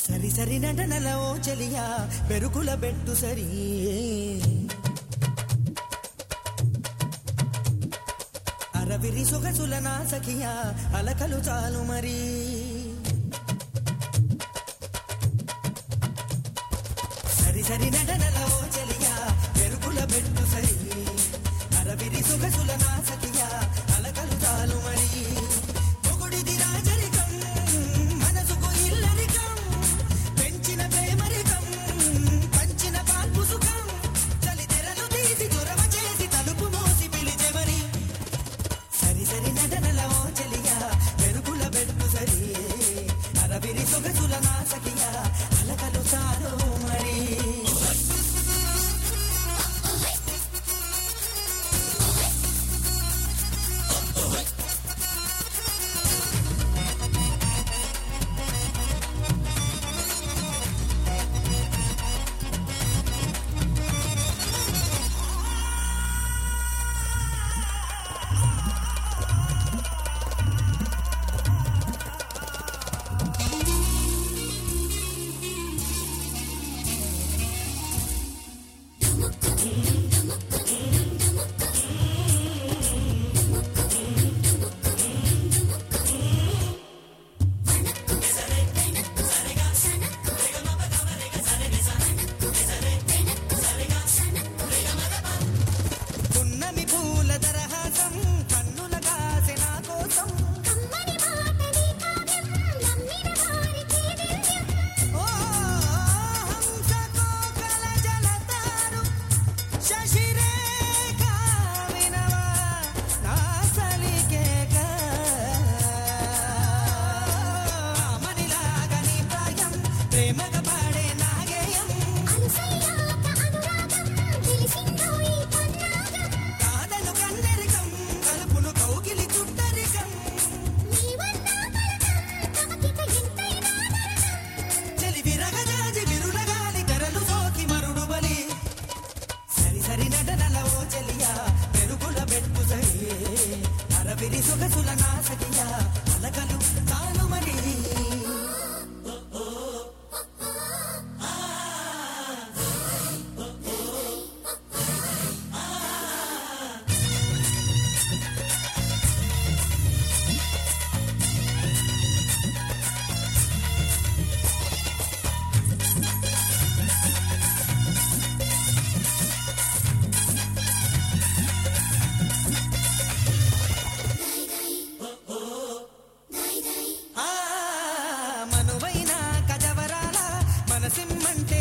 సరి సరి నటనల ఓ చెలియా పెరుకుల బెట్టు సరి అరవిరి సొగసుల నా సఖియా అలకలు చాలు మరి సరి సరి నటనల ఓ చెలియా పెరుకుల బెట్టు సరి అరవిరి సొగసుల నా సఖియా అలకలు చాలు మరి పొగుడిది రాజరికం మనసుకు ఇల్లరికం పెంచిన ప్రేమరికం పంచిన పాల్పు సుఖం చలి తెరలు తీసి చొరవ చేసి తలుపు మోసి పిలిచెవరి సరి సరి నటనల ఓ చెలియా పెరుగుల బెట్టు సరి అరవిరి సొగసుల నా సఖియా అలకలు చాలు మరి పున్నమి పూల దరహాసం కన్నుల కాసె నా కోసం కమ్మని మాటలి కావ్యం నమ్మిన వారికి దివ్యం ఓ హంసకోకల జలతారు శశిరేఖ వినవా నా సలికేక మనిలాగా నీ ప్రాయం ప్రేమగా పాడే నాగేయం అనుసయ్యాక అనురాగం తెలిసిందో ఈ పన్నాగం కాదను కన్నెరికం కలుపును కౌగిలి చుట్టరికం నీవన్నా పలకం తమకిక ఎంతైనా నరకం చెలి విరగజాజి విరులగాలి తెరలు సోకి మరుడు బలి సరి సరి నటనల ఓ చెలియా పెరుగుల బెట్టు సరి అరవిరి సొగసుల నా సఖియా అలకలు తాను మరి ఆ మనువైన కజవరాల మనసిమ్మంటే